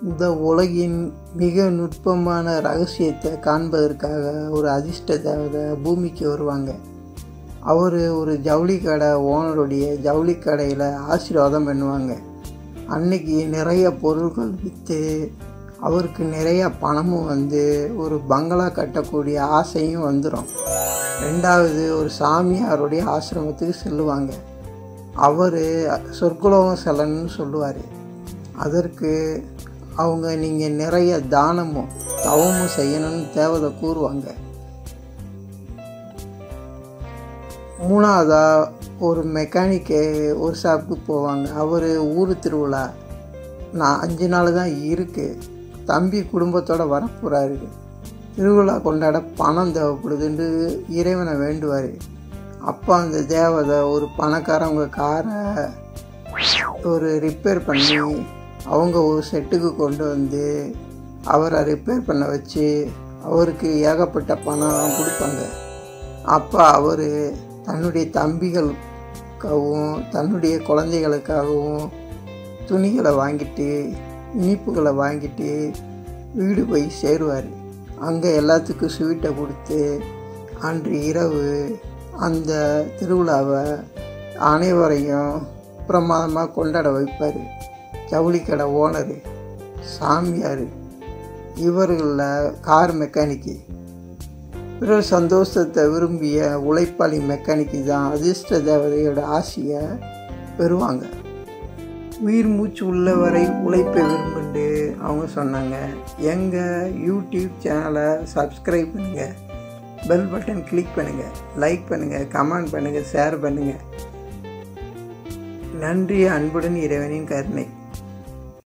இந்த உலகின் மிக நுட்பமான ரகசியத்தை காண்பதற்காக ஒரு அதிர்ஷ்ட தேவதை பூமிக்கு வருவாங்க அவர் ஒரு ஜவுளி கடை ஓனருடைய ஜவுளி கடையில் ஆசீர்வாதம் பண்ணுவாங்க அன்னைக்கு நிறைய பொருட்கள் விற்று அவருக்கு நிறைய பணமும் வந்து ஒரு பங்களா கட்டக்கூடிய ஆசையும் வந்துடும் ரெண்டாவது ஒரு சாமியாருடைய ஆசிரமத்துக்கு செல்லுவாங்க அவர் சொற்குலோகம் செல்லணும்னு சொல்லுவார் அதற்கு அவங்க நீங்கள் நிறைய தானமும் தவமும் செய்யணும்னு தேவதை கூறுவாங்க மூணாவதாக ஒரு மெக்கானிக்கு ஒரு ஷாப்புக்கு போவாங்க அவர் ஊர் திருவிழா நான் அஞ்சு நாள் தான் இருக்குது தம்பி குடும்பத்தோடு வரப்போகிறாரு திருவிழா கொண்டாட பணம் தேவைப்படுதுன்னு இறைவனை வேண்டுவார் அப்போ அந்த தேவதை ஒரு பணக்காரவங்க காரை ஒரு ரிப்பேர் பண்ணி அவங்க ஒரு செட்டுக்கு கொண்டு வந்து அவரை ரிப்பேர் பண்ண வச்சு அவருக்கு ஏகப்பட்ட பணம் கொடுப்பாங்க அப்போ அவர் தன்னுடைய தம்பிகளுக்காகவும் தன்னுடைய குழந்தைகளுக்காகவும் துணிகளை வாங்கிட்டு இனிப்புகளை வாங்கிட்டு வீடு போய் சேருவார் அங்கே எல்லாத்துக்கும் ஸ்வீட்டை கொடுத்து அன்று இரவு அந்த திருவிழாவை அனைவரையும் பிரமாதமாக கொண்டாட வைப்பார் ஜவுளிக்கடை ஓனரு சாமியார் இவர்களில் கார் மெக்கானிக்கு பிற சந்தோஷத்தை விரும்பிய உழைப்பாளி மெக்கானிக்கு தான் அதிர்ஷ்ட தேவதையோட ஆசையை பெறுவாங்க உயிர் மூச்சு உள்ள வரை உழைப்பை விரும்புண்டு அவங்க சொன்னாங்க எங்கள் யூடியூப் சேனலை சப்ஸ்கிரைப் பண்ணுங்கள் பெல் பட்டன் கிளிக் பண்ணுங்கள் லைக் பண்ணுங்கள் கமெண்ட் பண்ணுங்கள் ஷேர் பண்ணுங்கள் நன்றி அன்புடன் இறைவனின் கருணை